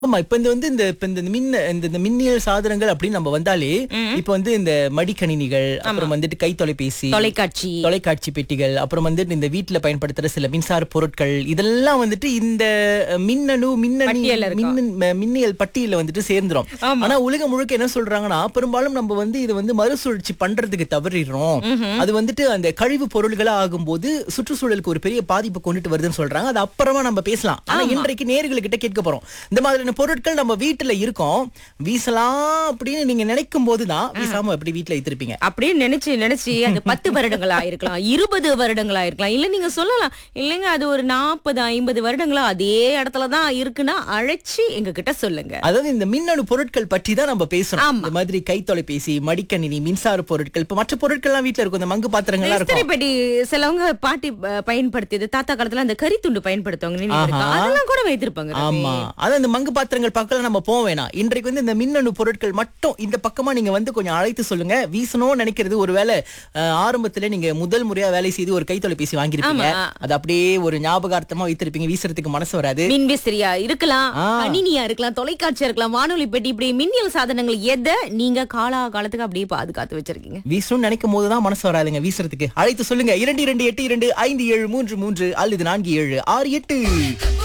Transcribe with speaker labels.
Speaker 1: ஆமா இப்ப இந்த வந்து இந்த இப்ப இந்த மின் இந்த இந்த மின்னியல் சாதனங்கள் அப்படின்னு நம்ம வந்தாலே இப்ப வந்து இந்த மடிக்கணினிகள் அப்புறம் வந்துட்டு கை தொலைபேசி
Speaker 2: தொலைக்காட்சி
Speaker 1: தொலைக்காட்சி பெட்டிகள் அப்புறம் வந்துட்டு இந்த வீட்டுல பயன்படுத்துற சில மின்சார பொருட்கள் இதெல்லாம் வந்துட்டு இந்த மின்னணு மின்னணு
Speaker 2: பட்டியல்ல இருக்கும்.
Speaker 1: மின்னணு ம- மின்னியல் பட்டியல வந்துட்டு சேர்ந்துரும்
Speaker 2: ஆமா.
Speaker 1: ஆனா உலகம் முழுக்க என்ன சொல்றாங்கன்னா பெரும்பாலும் நம்ம வந்து இது வந்து மறுசுழற்சி பண்றதுக்கு தவறிடுறோம் அது வந்துட்டு அந்த கழிவு பொருள்களா ஆகும்போது சுற்றுச்சூழலுக்கு ஒரு பெரிய பாதிப்பு கொண்டுட்டு வருதுன்னு சொல்றாங்க அது அப்புறமா நம்ம பேசலாம் ஆனா இன்றைக்கு நேர்கள் கிட்ட கேட்க போறோம் இந்த மாதிரியான பொருட்கள் நம்ம வீட்டுல இருக்கோம் வீசலாம் அப்படின்னு நீங்க நினைக்கும் போதுதான் வீசாம எப்படி வீட்டுல வைத்திருப்பீங்க
Speaker 2: அப்படியே நினைச்சு நினைச்சு அது பத்து வருடங்களா இருக்கலாம் இருபது வருடங்களா இருக்கலாம் இல்ல நீங்க சொல்லலாம் இல்லைங்க அது ஒரு நாற்பது ஐம்பது வருடங்களா அதே இடத்துலதான் இருக்குன்னா அழைச்சு எங்க கிட்ட சொல்லுங்க
Speaker 1: அதாவது இந்த மின்னணு பொருட்கள் பற்றி தான் நம்ம பேசணும்
Speaker 2: ஆமா.
Speaker 1: இந்த மாதிரி கை தொலைபேசி மடிக்கணினி மின்சார பொருட்கள் இப்ப மற்ற பொருட்கள்லாம் வீட்டுல இருக்கும் இந்த மங்கு பாத்திரங்கள்லாம்
Speaker 2: இஸ்திரி
Speaker 1: இருக்கும்
Speaker 2: பெட்டி சிலவங்க பாட்டி அஹ், பயன்படுத்தியது தாத்தா காலத்துல அந்த கரித்துண்டு பயன்படுத்துவாங்க நினைவு இருக்கா?
Speaker 1: ஆஹா.
Speaker 2: அதெல்லாம் கூட வைத்திருப்பாங்க ரவி.
Speaker 1: ஆமா அதான் இந்த மங்கு பாத்திரங்கள் பக்கம் நம்ம போக வேணாம் இன்றைக்கு வந்து இந்த மின்னணு பொருட்கள் மட்டும் இந்த பக்கமா நீங்க வந்து கொஞ்சம் அழைத்து சொல்லுங்க வீசணும்னு நினைக்கிறது ஒருவேளை அஹ், ஆரம்பத்துல நீங்க முதல் முறையா வேலை செய்து ஒரு கை தொலைபேசி வாங்கியிருப்பீங்க
Speaker 2: ஆமா.
Speaker 1: அது அப்படியே ஒரு ஞாபகார்த்தமா வைத்திருப்பீங்க வீசுறதுக்கு மனசு வராது
Speaker 2: மின் விசிறியா இருக்கலாம்
Speaker 1: ஆ.
Speaker 2: கணினியா இருக்கலாம் தொலைக்காட்சியா இருக்கலாம் வானொலி பெட்டி இப்படி மின்னியல் சாதனங்கள் எதை நீங்க காலா காலத்துக்கு அப்படியே பாதுகாத்து வச்சிருக்கீங்க
Speaker 1: வீசணும்னு நினைக்கும் போதுதான் மனசு வராதுங்க வீசுறதுக்கு அழைத்து சொல்லுங்க இரண்டு இரண்டு எட்டு இரண்டு ஐந்து ஏழு மூன்று மூன்று அல்லது நான்கு ஏழு ஆறு எட்டு